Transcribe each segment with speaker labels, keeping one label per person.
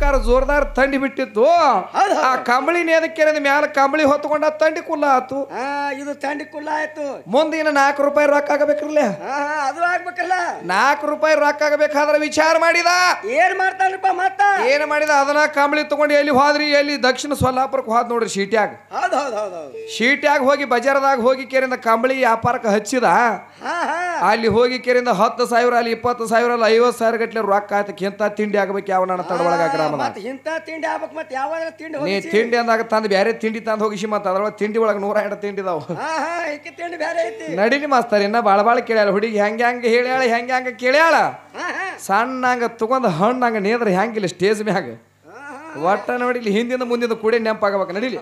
Speaker 1: ಜೋರ್ದಾರ್ ಜೋರ್ದಾರ್ ತಂಡಿ ಬಿಟ್ಟಿತ್ತು
Speaker 2: ಹೌದ್ ಹೌದ್.
Speaker 1: ಆ ಕಂಬಳಿ ನೇದಕ್ಕೆ ಮ್ಯಾಲ ಕಂಬಳಿ ಹೊತ್ಕೊಂಡ ತಂಡಿ ಕುಲ್ಲ ಆತು
Speaker 2: ಹಾ ಇದು ತಂಡಿ ಕುಲ್ಲ ಆಯ್ತು
Speaker 1: ಮುಂದಿನ ನಾಲ್ಕು ರೂಪಾಯಿ ರೊಕ್ಕ ಆಗಬೇಕ್ರಲ್ಲ
Speaker 2: ಹಾ ಹಾ ಅದು ಆಗ್ಬೇಕಲ್ಲ
Speaker 1: ನಾಲ್ಕು ರೂಪಾಯಿ ರೊಕ್ಕ ಆಗಬೇಕಾದ್ರೆ ವಿಚಾರ ಮಾಡಿದ
Speaker 2: ಏನ್ ಮಾಡ್ತಾನ್ರಪ್ಪ ಮತ್ತ
Speaker 1: ಏನ್ ಮಾಡಿದ ಅದನ್ನ ಕಂಬಳಿ ತಗೊಂಡು ಎಲ್ಲಿ ಹೋದ್ರಿ ಎಲ್ಲಿ ದಕ್ಷಿಣ ಸೊಲ್ಲಾಪುರಕ್ಕೆ ಹೋದ್ ನೋಡ್ರಿ ಶೀಟ್ಯಾಗ
Speaker 2: ಹೌದ್ ಹೌದ್ ಹೌದ್ ಹೌದ್
Speaker 1: ಶೀಟ್ಯಾಗ ಹೋಗಿ ಬಜಾರದಾಗ ಹೋಗಿ ಕೇರಿಂದ ಕಂಬಳಿ ವ್ಯಾಪಾರಕ್ಕೆ ಹಚ್ಚಿದ
Speaker 2: ಹಾ ಹಾ
Speaker 1: ಅಲ್ಲಿ ಹೋಗಿ ಕೇರಿಂದ ಹತ್ತು ಸಾವಿರ ಅಲ್ಲಿ ಇಪ್ಪತ್ತು ಸಾವಿರ ಅಲ್ಲಿ ಐವತ್ತು ಸಾವಿರ ಗಟ್ಲೆ ರೊಕ್ಕ ಆಯ್ತಕ್ಕೆ ಎಂತ ತಿಂಡಿ ಆಗಬೇಕು ಯಾವ ನನ್ನ ತಡವಳಗ ಗ್ರಾಮದ
Speaker 2: ಮತ್ ಇಂತ ತಿಂಡಿ ಆಗ್ಬೇಕು ಮತ್ ಯಾವಾಗ ತಿಂಡಿ
Speaker 1: ನೀ
Speaker 2: ಹೋಗಿಸಿ
Speaker 1: ತಿಂಡಿ ಅಂದಾಗ ತಂದು ಬೇರೆ ತಿಂಡಿ ತಂದು ಹೋಗಿಸಿ ಮತ್ತೆ ಅದ್ರೊಳಗೆ ತಿಂಡಿ ಒಳಗೆ ನೂರ ಎರಡು ತಿಂಡಿ ಇದಾವ
Speaker 2: ಹಾ ಹಾ ಇಕ್ಕಿ ತಿಂಡಿ ಬೇರೆ ಐತಿ
Speaker 1: ನಡಿಲಿ ಮಾಸ್ತರ್ ಇನ್ನ ಬಾಳ ಬಾಳ ಕೇಳ್ಯಾಳ ಹುಡುಗಿ ಹೆಂಗೆ ಹೆಂಗೆ ಹೇಳ್ಯಾಳ ಹೆಂಗೆ ಹೆಂಗೆ ಕೇಳ್ಯಾಳ
Speaker 2: ಹಾ ಹಾ
Speaker 1: ಸಣ್ಣ ಹಂಗ ತಗೊಂಡ್ ಹಣ್ಣು ಹಂಗ ನೇದ್ರ ಹೆಂಗಿಲ್ಲ ಸ್ಟೇಜ್ ಮ್ಯಾಗ
Speaker 2: ಹಾ ಹಾ
Speaker 1: ಒಟ್ಟ ನೋಡಿಲಿ ಹಿಂದಿಂದ ಮುಂದಿಂದ ಕೂಡಿ ನೆನಪಾಗಬೇಕು ನಡಿಲಿ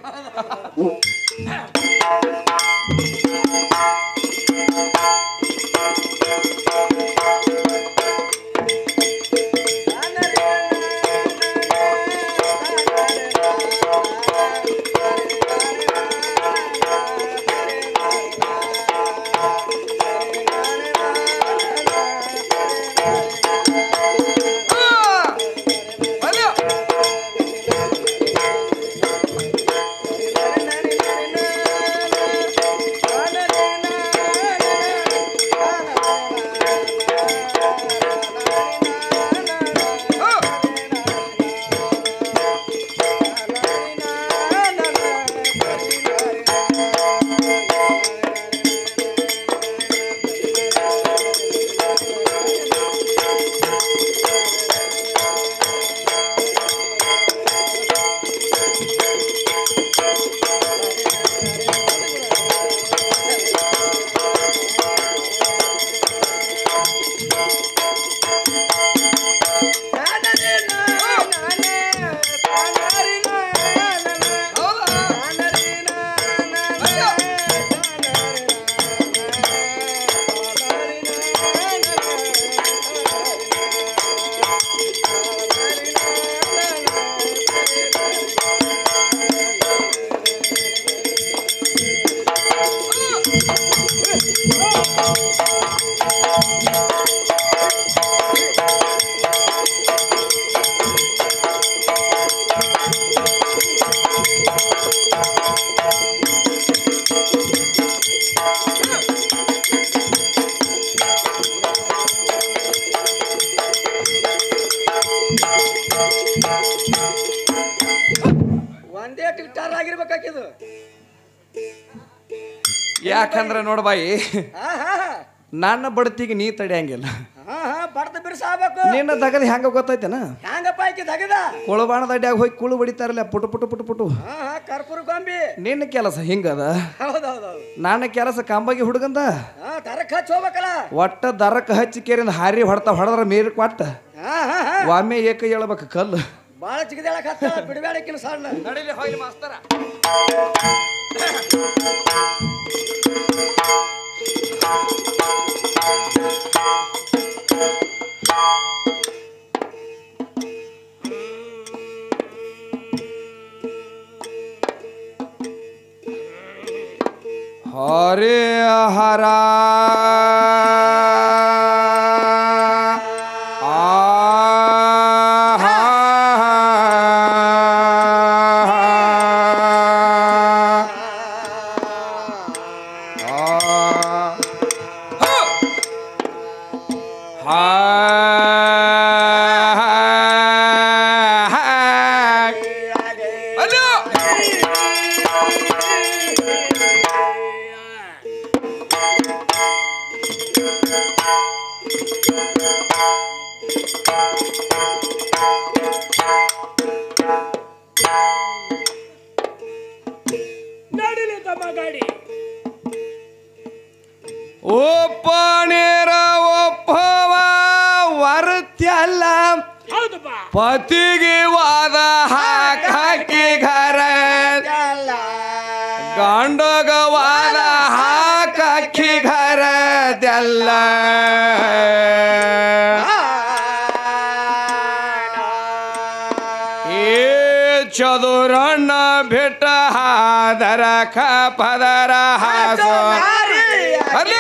Speaker 2: ಒಂದೇ ಟಿಕ್ಟಾರ್ ಆಗಿರ್ಬೇಕಾಕಿದು
Speaker 1: ಯಾಕಂದ್ರೆ ನೋಡ್ಬಾಯಿ
Speaker 2: ಹಾ ಹಾ
Speaker 1: ನನ್ನ ಬಡ್ತಿಗೆ ನೀ ತಡಿಯಂಗಿಲ್ಲ
Speaker 2: ಹಾ ಹಾ ಬಡ್ದ ಬಿರ್ಸಾಬೇಕು
Speaker 1: ನಿನ್ನ ದಗದ ಹೆಂಗ ಗೊತ್ತೈತೆನ
Speaker 2: ಹ್ಯಾಂಗಪ್ಪ ಆಕಿ ತಗದ
Speaker 1: ಕುಳಬಾಣದ ಅಡ್ಯಾಗ ಹೋಗಿ ಕುಳು ಬಡಿತಾರಲ್ಲ ಪುಟು ಪುಟು ಪುಟು ಪುಟು
Speaker 2: ಹಾ ಹಾ ಕರ್ಪೂರ ಗೊಂಬಿ
Speaker 1: ನಿನ್ನ ಕೆಲಸ ಹಿಂಗದ
Speaker 2: ಹೌದೌದೌದು
Speaker 1: ನನ್ನ ಕೆಲಸ ಕಂಬಗಿ ಹುಡುಗಂದ
Speaker 2: ಹಾ ತರಕ್ ಹಚ್ಚಿ ಹೋಗ್ಬೇಕಲ್ಲ
Speaker 1: ಒಟ್ಟ ದರಕ್ಕೆ ಹಚ್ಚಿ ಕೇರಿಂದ ಹಾರಿ ಹೊಡ್ತಾ ಹೊಡೆದ್ರ ಮೇರಿ ಕೊಟ್ಟ
Speaker 2: ಹಾ ಹಾ ಹಾ
Speaker 1: ಒಮ್ಮೆ ಏಕ ಹೇಳ್ಬೇಕು ಕಲ್ಲು
Speaker 2: ಬಾಳ ಚಿಕ್ಕದೇಳಕ್ ಹತ್ತ ಬಿಡಬೇಡಕ್ಕಿನ ಸಣ್ಣ
Speaker 1: ನಡಿಲಿ ಹೋಗ್ಲಿ ಮಾಸ್ತರ ಹರೇ ಹರ
Speaker 3: ನಡಿಲಿ ತಮ್ಮ ಗಾಡಿ
Speaker 1: ಒಪ್ಪನೇರ ಒಪ್ಪವ ವರತ್ಯಲ್ಲ
Speaker 3: ಹೌದಪ್ಪ
Speaker 1: ಪತಿಗೆ ವಾದ ಹಾಕಿ ಘರ ಗಂಡಗ ವಾದ ಹಾಕಿ ಘರದಲ್ಲ ಏ ಚದುರಣ್ಣ ಬೆಟ್ಟ ಹಾದರ ಪದರ ಹಾಸೋ ಅಲ್ಲೋ.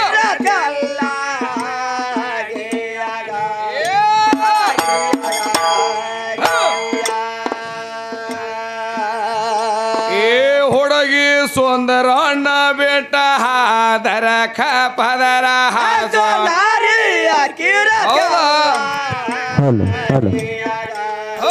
Speaker 1: ಹೆಸರನ್ನ ಬಿಟ್ಟ ಹಾದರ ಖ ಪದರ ಹಾಸ
Speaker 2: ನಾರಿಯ ಕಿರ
Speaker 1: ಹೌದಾ?
Speaker 3: ಹಲೋ ಹಲೋ
Speaker 1: ಓ!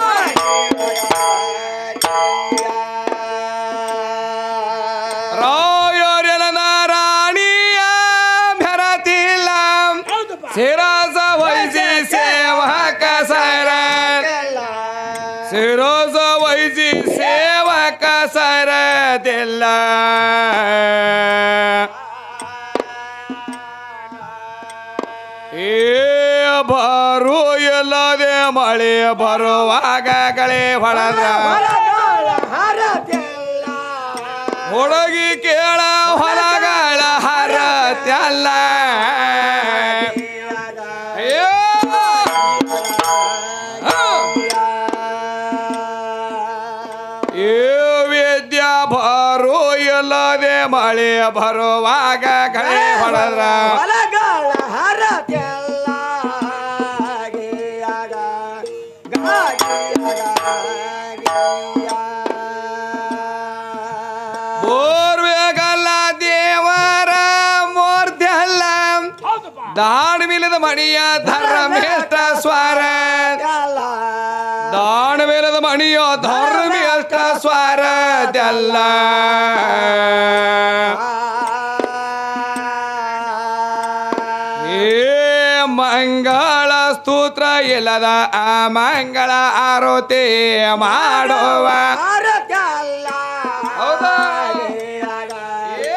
Speaker 1: ರಾಯರೆಲನ ರಾಣಿಯ ಭರತಿಲ್ಲ ಸಿರಾಸ ವಹಿಸಿ ಸೇವಕ ಸರ ಸಿರೋಸ ವಹಿಸಿ ಸೇವಕ ಸರದಿಲ್ಲ ಏ ಬರು ಎಲ್ಲದೆ ಮಳೆ ಬರುವಾಗ ಗಳೆ ಹೊಡೆದ ಹುಡುಗಿ ಕೇಳ ಹೊಲಗಳ ಹರತ್ಯಲ್ಲ ಅಯ್ಯೋ ಏ ವಿದ್ಯಾ ಬರು ಎಲ್ಲದೆ ಮಳೆ ಬರುವಾಗ ಗಳೆ ಹೊಡೆದ್ರ
Speaker 2: ಹೊಲಗಳ ಹರತೆಲ್ಲ
Speaker 1: ಬೋರ್ವೇಗಲ್ಲ ದೇವರ ಮೂರ್ತಿಯಲ್ಲ ದಾಣವಿಲ್ಲದ ಮಣಿಯ ಧರ್ಮೇಷ್ಟ ಸ್ವರ ದಾಣವಿಲ್ಲದ ಮಣಿಯ ಧರ್ಮೇಷ್ಟ ಸ್ವರದಲ್ಲ ಏ ಮಂಗಳ ಸ್ತೋತ್ರ ಇಲ್ಲದ ಆ ಮಂಗಳ ಆರೋತಿ ಮಾಡುವ ಹೌದಾ? ಏ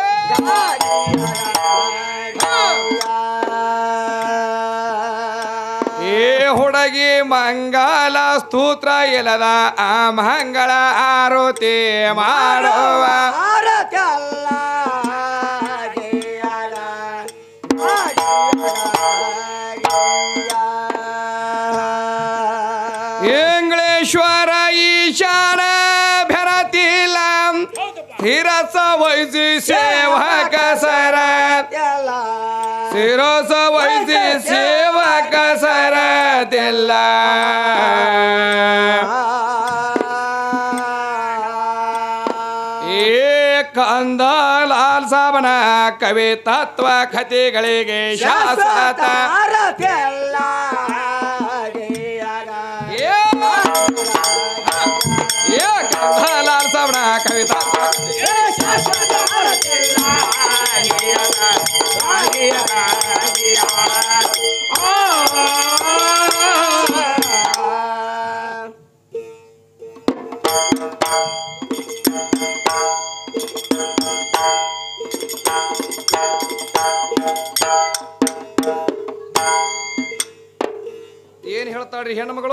Speaker 1: ಏ ಹುಡುಗಿ ಮಂಗಲ ಸ್ತೋತ್ರ ಇಲ್ಲದ ಆ ಮಂಗಳ ಆರೋತಿ ಮಾಡುವ ಇಂಗ್ಲೇಶ್ವರ ಈಶಾನ ಭರತಿಲ್ಲ ಹಿರಸ ವಹಿಸಿ ಸೇವಕ ಸರ ಶಿರಸ ವಹಿಸಿ ಸೇವಕ ಸರದಿಲ್ಲ ಏ ಕಂದ ಲಾಲ್ ಸಾಬನ ಕವಿ ತತ್ವ ಕಥೆಗಳಿಗೆ ಶಾಸತ ಏ ಏ ಕಂದ ಲಾಲ್ ಸಾಬನ ಕವಿ ತತ್ವ ಏನ್ ಹೇಳ್ತಾಳ್ರಿ ಹೆಣ್ಣು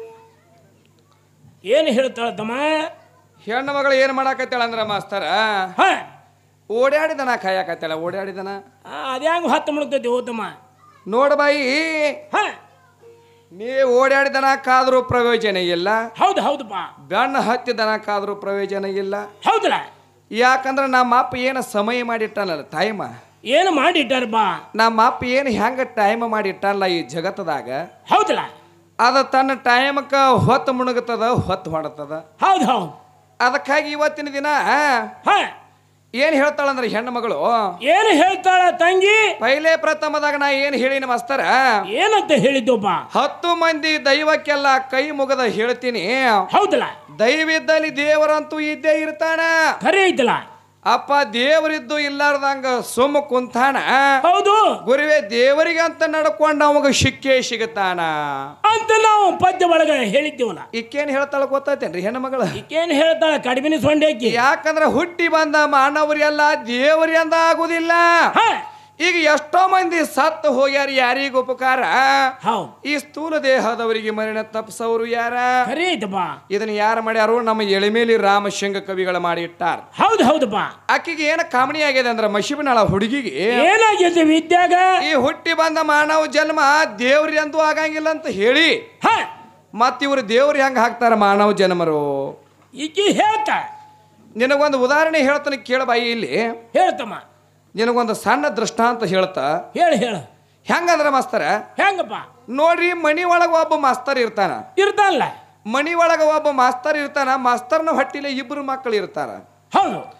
Speaker 4: ಏನು ಹೇಳ್ತಾಳ ತಮ್ಮ
Speaker 1: ಹೆಣ್ಣು ಮಗಳು ಏನ್ ಮಾಡಾಕತ್ತಾಳ ಅಂದ್ರ ಮಾಸ್ತರ
Speaker 4: ಹ
Speaker 1: ಓಡಾಡಿದನ ಕಾಯಕತ್ತಾಳ ಓಡಾಡಿದನ
Speaker 4: ಅದ್ಯಾಂಗ ಹತ್ತು ಮುಳುಗ್ತೈತಿ ಹೋತಮ್ಮ
Speaker 1: ನೋಡ ಬಾಯಿ
Speaker 4: ಹ
Speaker 1: ನೀ ಓಡಾಡಿದನ ಕಾದ್ರೂ ಪ್ರಯೋಜನ ಇಲ್ಲ
Speaker 4: ಹೌದು ಹೌದಪ್ಪ
Speaker 1: ಬೆಣ್ಣ ಹತ್ತಿದನ ಕಾದ್ರೂ ಪ್ರಯೋಜನ ಇಲ್ಲ
Speaker 4: ಹೌದಲ್ಲ
Speaker 1: ಯಾಕಂದ್ರ ನಮ್ಮ ಅಪ್ಪ ಏನು ಸಮಯ ಮಾಡಿಟ್ಟಾನಲ್ಲ ಟೈಮ
Speaker 4: ಏನು ಮಾಡಿಟ್ಟಾರಪ್ಪ
Speaker 1: ನಮ್ಮ ಅಪ್ಪ ಏನು ಹೆಂಗ ಟೈಮ್ ಮಾಡಿಟ್ಟಾನಲ್ಲ ಈ ಜಗತ್ತದಾಗ
Speaker 4: ಹೌದಲ್ಲ
Speaker 1: ಅದ ತನ್ನ ಟೈಮಕ್ಕ ಹೊತ್ತು ಮುಣುಗುತ್ತದ ಹೊತ್ತು ಹೊಡತದ
Speaker 4: ಹೌದು ಹೌದು
Speaker 1: ಅದಕ್ಕಾಗಿ ಇವತ್ತಿನ ದಿನ
Speaker 4: ಹ
Speaker 1: ಏನ್ ಹೇಳ್ತಾಳಂದ್ರ ಹೆಣ್ಣು ಮಗಳು
Speaker 4: ಏನು ಹೇಳ್ತಾಳ ತಂಗಿ
Speaker 1: ಪೈಲೆ ಪ್ರಥಮದಾಗ ನಾ ಏನ್ ಹೇಳಿನ ಮಸ್ತರ
Speaker 4: ಏನಂತ ಹೇಳಿದ್ದಪ್ಪ
Speaker 1: ಹತ್ತು ಮಂದಿ ದೈವಕ್ಕೆಲ್ಲ ಕೈ ಮುಗದ ಹೇಳ್ತೀನಿ
Speaker 4: ಹೌದಲ್ಲ
Speaker 1: ದೈವಿದ್ದಲ್ಲಿ ದೇವರಂತೂ ಇದ್ದೇ ಇರ್ತಾನ
Speaker 4: ಖರೆ ಐತಲ್ಲ
Speaker 1: ಅಪ್ಪ ದೇವರಿದ್ದು ಇಲ್ಲಾರ್ದಂಗ ಸುಮ್ಮ ಕುಂತಾನ
Speaker 4: ಹೌದು
Speaker 1: ಗುರುವೆ ದೇವರಿಗೆ ಅಂತ ನಡ್ಕೊಂಡ ಅವಾಗ ಶಿಕ್ಕೆ ಸಿಗುತ್ತಾನ
Speaker 4: ಅಂತ ನಾವು ಪದ್ಯ ಒಳಗ ಹೇಳಿದ್ದೀವಲ್ಲ
Speaker 1: ಈಕೇನ್ ಹೇಳ್ತಾಳ ಗೊತ್ತೈತೇನ್ರಿ ಹೆಣ್ಣು ಮಗಳ
Speaker 4: ಈಕೇನು ಹೇಳ್ತಾಳ ಕಡಿಮೆ ಸೊಂಡೇಕಿ
Speaker 1: ಯಾಕಂದ್ರ ಹುಟ್ಟಿ ಬಂದ ಮಾನವರೆಲ್ಲ ದೇವರಿ ಅಂದ ಆಗುದಿಲ್ಲ
Speaker 4: ಹ
Speaker 1: ಈಗ ಎಷ್ಟೋ ಮಂದಿ ಸತ್ತು ಹೋಗ್ಯಾರ ಯಾರಿಗ ಉಪಕಾರ
Speaker 4: ಹೌದು
Speaker 1: ಈ ಸ್ಥೂಲ ದೇಹದವರಿಗೆ ಮರಣ ತಪ್ಸವರು ಯಾರ
Speaker 4: ಖರೆ ಐತಪ್ಪ
Speaker 1: ಇದನ್ನ ಯಾರು ಮಾಡ್ಯಾರು ನಮ್ಮ ಎಳಿಮೇಲಿ ರಾಮಶಂಗ ಕವಿಗಳ ಮಾಡಿ ಇಟ್ಟಾರ
Speaker 4: ಹೌದು ಹೌದಪ್ಪ
Speaker 1: ಆಕಿಗೆ ಏನ ಕಾಮಣಿ ಆಗಿದೆ ಅಂದ್ರ ಮಶಿಬನಾಳ ಹುಡುಗಿಗೆ
Speaker 4: ಏನಾಗೈತಿ ವಿದ್ಯಾಗ
Speaker 1: ಈ ಹುಟ್ಟಿ ಬಂದ ಮಾನವ ಜನ್ಮ ದೇವ್ರಿ ಅಂತೂ ಆಗಂಗಿಲ್ಲ ಅಂತ ಹೇಳಿ
Speaker 4: ಹ
Speaker 1: ಮತ್ ಇವ್ರು ದೇವ್ರಿ ಹೆಂಗ ಹಾಕ್ತಾರ ಮಾನವ ಜನ್ಮರು
Speaker 4: ಈಕಿ ಹೇಳ್ತಾ
Speaker 1: ನಿನಗೊಂದು ಉದಾಹರಣೆ ಹೇಳ್ತಾನೆ ಕೇಳಬಾಯಿ ಇಲ್ಲಿ
Speaker 4: ಹೇಳ್ತಮ್ಮ
Speaker 1: ನಿನಗೊಂದು ಸಣ್ಣ ದೃಷ್ಟಾಂತ ಹೇಳ್ತಾ
Speaker 4: ಹೇಳು ಹೇಳು
Speaker 1: ಹೆಂಗಂದ್ರ ಮಾಸ್ತರ
Speaker 4: ಹೆಂಗಪ್ಪ
Speaker 1: ನೋಡ್ರಿ ಮನಿ ಒಳಗ ಒಬ್ಬ ಮಾಸ್ತರ್ ಇರ್ತಾನ
Speaker 4: ಇರ್ತಾನಲ್ಲ
Speaker 1: ಮನಿ ಒಳಗ ಒಬ್ಬ ಮಾಸ್ತರ್ ಇರ್ತಾನ ಮಾಸ್ತರ್ನ ಹೊಟ್ಟಿಲೆ ಇಬ್ರು ಮಕ್ಕಳು ಇರ್ತಾರ
Speaker 4: ಹೌದು